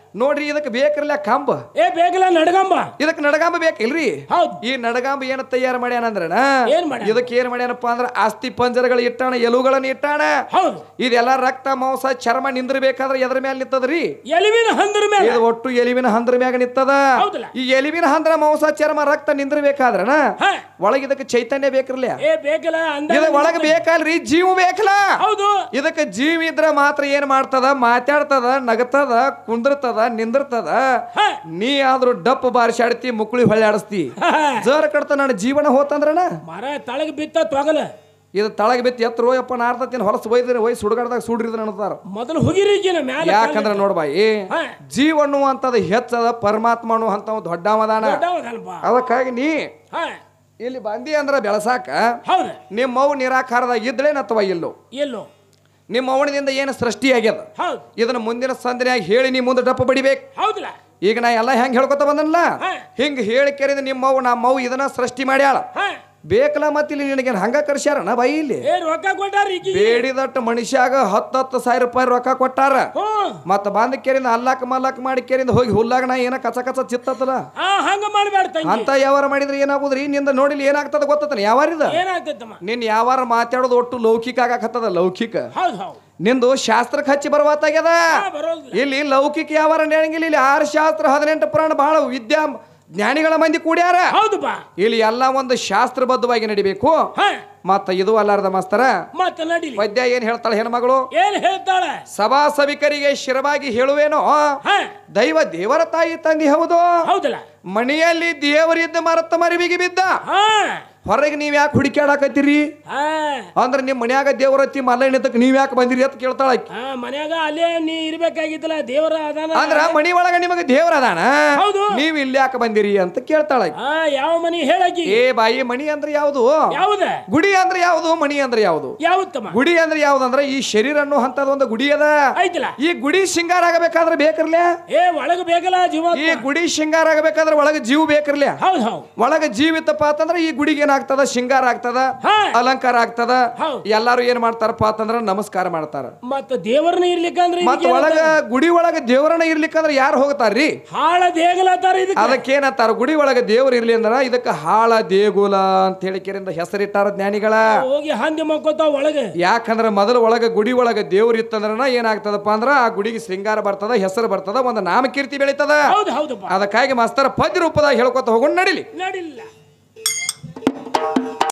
Speaker 1: ನೋಡ್ರಿ ಇದಕ್ಕೆ ಬೇಕಿರ್ಲ ಕಂಬ
Speaker 4: ಏ ಬೇಕಲ್ಲ ನಡ್ಗಂಬ
Speaker 1: ಇದಕ್ಕೆ ನಡಗಾಂಬ ಬೇಕಿಲ್ರಿ
Speaker 4: ಹೌದು
Speaker 1: ಈ ನಡಗಾಂಬ ಏನ ತಯಾರು ಮಾಡ್ಯಾನಂದ್ರನ
Speaker 4: ಏನ್ ಮಾಡ್ಯಾನ?
Speaker 1: ಇದಕ್ಕೆ ಏನ್ ಮಾಡ್ಯಾನಪ್ಪ ಅಂದ್ರ ಆಸ್ತಿ ಪಂಜರಗಳು ಇಟ್ಟಾಣ ಎಲುಗಳನ್ನ ಇಟ್ಟಾಣ
Speaker 4: ಹೌದು
Speaker 1: ಇದೆಲ್ಲ ರಕ್ತ ಮಾಂಸ ಚರ್ಮ ನಿಂದ್ರಬೇಕಾದ್ರೆ ಎದ್ರ ಮ್ಯಾಲ ನಿಂತದ್ರಿ
Speaker 4: ಎಲಿವಿನ ಹಂದ್ರ ಮೇಲೆ
Speaker 1: ಇದು ಒಟ್ಟು ಎಲಿವಿನ ಹಂದ್ರ ಮ್ಯಾಗ ನಿಂತದ
Speaker 4: ಹೌದಲ್ಲ?
Speaker 1: ಈ ಎಲಿವಿನ ಹಂದ್ರ ಮಾಂಸ ಚರ್ಮ ರಕ್ತ ನಿಂದ್ರಬೇಕಾದ್ರನ
Speaker 4: ಹಾ.
Speaker 1: ಒಳಗೆ ಇದಕ್ಕೆ ಚೈತನ್ಯ ಬೇಕಿರ್ಲಿ
Speaker 4: ಏ ಬೇಕಲ್ಲ ಅಂದ
Speaker 1: ಇದ ಒಳಗೆ ಬೇಕಲ್ರಿ ಜೀವ ಬೇಕಲ್ಲ
Speaker 4: ಹೌದು
Speaker 1: ಇದಕ್ಕೆ ಜೀವ ಇದ್ರ ಮಾತ್ರ ಏನ್ ಮಾಡ್ತದ ಮಾತಾಡ್ತದ ನಗತದ ಕುಂದಿರ್ತದ ನಿಂದಿರ್ತದ
Speaker 4: ಹಾ.
Speaker 1: ನೀ ಆದ್ರೂ ಡಪ್ ಬಾರಿಸಾಡ್ತಿ ಮುಕ್ಳಿ ಹೊಳ್ಳಿ ಜರ ಕಡ್ತ ನನ್ನ ಜೀವನ ಹೋತಂದ್ರನ
Speaker 4: ಮರ ತಳಗ್ ಬಿತ್ತ ತೊಗಲ
Speaker 1: ಇದು ತಳಗ ಬಿತ್ತು ಎತ್ತರ ಯಪ್ಪ ನಾರ್ತತಿನ ಹೊಲಸು ಒಯ್ದ್ರೆ ಒಯ್ ಸುಡುಗಾಡ್ದಾಗ ಸುಡ್ರಿದ್ರ ಅನ್ನತಾರ
Speaker 4: ಮೊದಲು ಹುಗಿರಿಜಿನ ಮ್ಯಾಲ
Speaker 1: ಯಾಕಂದ್ರ ನೋಡ್ಬಾಯಿ
Speaker 4: ಹಾ.
Speaker 1: ಜೀವ ಅನ್ನುವಂಥದ್ದು ಹೆಚ್ಚದ ಪರಮಾತ್ಮ ಅನ್ನುವಂಥ ಒಂದು ದೊಡ್ಡವದಾನ
Speaker 4: ದೊಡ್ಡವದಲ್ಪ
Speaker 1: ಅದಕ್ಕಾಗಿ ನೀ
Speaker 4: ಹಾ
Speaker 1: ಇಲ್ಲಿ ಬಂದಿ ಅಂದ್ರ ಬೆಳಸಾಕ
Speaker 4: ಹೌದು
Speaker 1: ನಿಮ್ಮ ಅವ್ವ ನಿರಾಕಾರದಾಗ ಇದ್ಲೇನ ಅಥವಾ ಇಲ್ಲೋ
Speaker 4: ಎಲ್ಲೋ
Speaker 1: ನಿಮ್ಮ ಅವನದಿಂದ ಏನು ಸೃಷ್ಟಿ ಆಗ್ಯದ
Speaker 4: ಹೌದು
Speaker 1: ಇದನ್ನ ಮುಂದಿನ ಸಂದನೆಯಾಗಿ ಹೇಳಿ ನೀ ಮುಂದೆ ಡಪ್ಪ ಬಡಿಬೇಕು
Speaker 4: ಹೌದಲ್ಲ
Speaker 1: ಈಗ ನಾ ಎಲ್ಲ ಹೆಂಗ್ ಹೇಳ್ಕೊತ ಬಂದನಲ್ಲ
Speaker 4: ಹಾ.
Speaker 1: ಹಿಂಗ್ ಹೇಳಿ ಕೇಳಿದ ನಿಮ್ಮ ಅವ್ವ ನಮ್ಮ ಅವ್ವ ಇದನ್ನ ಸೃಷ್ಟಿ ಮಾಡ್ಯಾಳ
Speaker 4: ಹಾ
Speaker 1: ಬೇಕಲ್ಲ ಮತ್ತೆ ಇಲ್ಲಿ ನಿನಗೇನು ಹಂಗ ಕರ್ಸ್ಯಾರನ ಬಾಯಿ ಇಲ್ಲಿ
Speaker 4: ಏ ರೊಕ್ಕ ಕೊಟ್ಟಾರ ಈಗ
Speaker 1: ಬೇಡಿದಟ್ಟು ಮನುಷ್ಯಾಗ ಹತ್ತು ಹತ್ತು ಸಾವಿರ ರೂಪಾಯಿ ರೊಕ್ಕ ಕೊಟ್ಟಾರ
Speaker 4: ಹ್ಮ್
Speaker 1: ಮತ್ತ ಬಂದ ಕೇರಿಂದ ಅಲ್ಲಾಕ್ ಮಲ್ಲಾಕ್ ಮಾಡಿ ಕೇರಿಂದ ಹೋಗಿ ಹುಲ್ಲಾಗ ನಾ ಏನ ಕಚ ಕಚ ಚಿತ್ತತ್ತಲ್ಲ
Speaker 4: ಆ ಹಂಗ ಮಾಡ್ಬೇಡ ತಂಗಿ
Speaker 1: ಅಂತ ಯಾವಾರ ಮಾಡಿದ್ರೆ ಏನಾಗುದ್ರಿ ನಿಂದ ನೋಡಿಲಿ ಏನಾಗ್ತದ ಗೊತ್ತತನ ಯಾವಾರಿದ
Speaker 4: ಏನಾಗ್ತೈತಮ್ಮ
Speaker 1: ನಿನ್ ಯಾವಾರ ಮಾತಾಡೋದು ಒಟ್ಟು ಲೌಕಿಕ ಆಗಾಕತ್ತದ ಲೌಕಿಕ
Speaker 4: ಹೌದು ಹೌದು
Speaker 1: ನಿಂದು ಶಾಸ್ತ್ರಕ್ಕೆ ಹಚ್ಚಿ ಬರುವತ್ತಾಗ್ಯದ
Speaker 4: ಹಾ ಬರೋದಿಲ್ಲ
Speaker 1: ಇಲ್ಲಿ ಲೌಕಿಕ ಯಾವಾರ ನಡೆಯಂಗಿಲ್ಲ ಇಲ್ಲಿ ಆರು ಶಾಸ್ತ್ರ ಹದಿನೆಂಟು ಪುರಾಣ ಬಹಳ ವಿದ್ಯಾ ಜ್ಞಾನಿಗಳ ಮಂದಿ ಕೂಡ್ಯಾರ
Speaker 4: ಹೌದು ಬಾ
Speaker 1: ಇಲ್ಲಿ ಎಲ್ಲ ಒಂದು ಶಾಸ್ತ್ರಬದ್ಧವಾಗಿ ನಡಿಬೇಕು
Speaker 4: ಹಾ
Speaker 1: ಮತ್ತ ಇದು ಅಲ್ಲಾರ್ದ ಮಾಸ್ತರ
Speaker 4: ಮತ್ತ ನಡಿಲಿ
Speaker 1: ವೈದ್ಯ ಏನ್ ಹೇಳ್ತಾಳೆ ಹೆಣ್ಮಗಳು
Speaker 4: ಏನ್ ಹೇಳ್ತಾಳೆ
Speaker 1: ಸಭಾ ಸಭಿಕರಿಗೆ ಶಿರವಾಗಿ ಹೇಳುವೇನೋ
Speaker 4: ಹಾ
Speaker 1: ದೈವ ದೇವರ ತಾಯಿ ತಂದಿ ಹೌದು
Speaker 4: ಹೌದಲ್ಲ
Speaker 1: ಮನೆಯಲ್ಲಿ ದೇವರಿದ್ದ ಮರತ್ತ ಮರಿವಿಗೆ ಬಿದ್ದ
Speaker 4: ಹಾ
Speaker 1: ಹೊರಗೆ ನೀವ್ ಯಾಕೆ ಹುಡುಕ್ಯಾಡಕತ್ತೀರಿ
Speaker 4: ಹಾ
Speaker 1: ಅಂದ್ರ ನಿಮ್ ಮನ್ಯಾಗ ದೇವರತ್ತಿ ಮಲ್ಲಣ್ಣತಕ್ ನೀವ್ ಯಾಕೆ ಬಂದಿರಿ ಅಂತ ಕೇಳ್ತಾಳ ಆಕಿ.
Speaker 4: ಹಾ ಮನ್ಯಾಗ ಅಲ್ಲೇ ನೀ ಇರ್ಬೇಕಾಗಿತ್ತಲ್ಲ ದೇವರ ಅದಾನ
Speaker 1: ಅಂದ್ರ ಮನಿ ಒಳಗ ನಿಮಗೆ ದೇವ್ರ ಅದಾನ
Speaker 4: ಹೌದು.
Speaker 1: ನೀವ್ ಇಲ್ಲಿ ಯಾಕೆ ಬಂದಿರಿ ಅಂತ ಕೇಳ್ತಾಳ ಆಕಿ.
Speaker 4: ಹಾ ಯಾವ ಮನಿ ಹೇಳಕಿ
Speaker 1: ಏ ಬಾಯಿ ಮಣಿ ಅಂದ್ರೆ ಯಾವುದು
Speaker 4: ಯಾವ್ದ
Speaker 1: ಗುಡಿ ಅಂದ್ರೆ ಯಾವುದು ಮಣಿ ಅಂದ್ರೆ ಯಾವುದು
Speaker 4: ಯಾವತ್ತಮ್ಮ
Speaker 1: ಗುಡಿ ಅಂದ್ರೆ ಯಾವ್ದಂದ್ರ ಈ ಶರೀರ ಅನ್ನೋ ಹಂತದ ಒಂದು ಗುಡಿ ಅದ
Speaker 4: ಐತಲ್ಲ
Speaker 1: ಈ ಗುಡಿ ಶೃಂಗಾರ ಆಗಬೇಕಾದ್ರೆ ಬೇಕಿರ್ಲ್ಯಾ
Speaker 4: ಏ ಒಳಗ ಬೇಕಲ್ಲ ಜೀವ
Speaker 1: ಈ ಗುಡಿ ಶೃಂಗಾರ ಆಗಬೇಕಾದ್ರೆ ಒಳಗೆ ಜೀವ ಬೇಕಿರ್ಲ್ಯಾ
Speaker 4: ಹೌದು ಹೌದು
Speaker 1: ಒಳಗೆ ಜೀವಿತಪ್ಪ ಅಂತಂದ್ರೆ ಈ ಗುಡಿಗೆ ಏನಾಗ್ತದ ಶೃಂಗಾರ ಆಗ್ತದ
Speaker 4: ಹಾ.
Speaker 1: ಅಲಂಕಾರ ಆಗ್ತದ
Speaker 4: ಹೌದು.
Speaker 1: ಎಲ್ಲಾರು ಏನ್ ಮಾಡ್ತಾರಪ್ಪ ಅಂತಂದ್ರ ನಮಸ್ಕಾರ ಮಾಡ್ತಾರ
Speaker 4: ಮತ್ತ ದೇವರನ್ನ ಇರ್ಲಿಕ್ಕಂದ್ರೆ
Speaker 1: ಮತ್ತ ಒಳಗ ಗುಡಿ ಒಳಗ ದೇವರನ್ನ ಇರ್ಲಿಕ್ಕಂದ್ರ ಯಾರು ಹೋಗ್ತಾರ್ರಿ
Speaker 4: ಹಾಳ ದೇಗಲತ್ತಾರ ಇದಕ್ಕೆ
Speaker 1: ಅದಕ್ಕೇನಂತಾರ ಗುಡಿ ಒಳಗ ದೇವ್ರ ಇರ್ಲಿ ಅಂದ್ರ ಇದಕ್ಕ ಹಾಳ ದೇಗುಲ ಅಂತ ಹೇಳಿ ಕೇರಿಂದ ಹೆಸರಿಟ್ಟಾರ ಜ್ಞಾನಿಗಳ
Speaker 4: ಹೋಗಿ ಹಂದಿ ಮಕ್ಕೋತಾವ ಒಳಗೆ
Speaker 1: ಯಾಕಂದ್ರ ಮೊದಲು ಒಳಗ ಗುಡಿ ಒಳಗ ದೇವ್ರ ಇತ್ತಂದ್ರನ ಏನಾಗ್ತದಪ್ಪ ಅಂದ್ರ ಆ ಗುಡಿಗೆ ಶೃಂಗಾರ ಬರ್ತದ ಹೆಸರು ಬರ್ತದ ಒಂದು ನಾಮಕೀರ್ತಿ ಬೆಳಿತದ
Speaker 4: ಹೌದು ಹೌದಪ್ಪ
Speaker 1: ಅದಕ್ಕಾಗಿ ಮಾಸ್ತರ ಪದ್ಯ ರೂಪದಾಗ ಹೇಳ್ಕೊತ ಹೋಗೋಣ ನಡಿಲಿ
Speaker 4: ನಡಿಲ್ಲ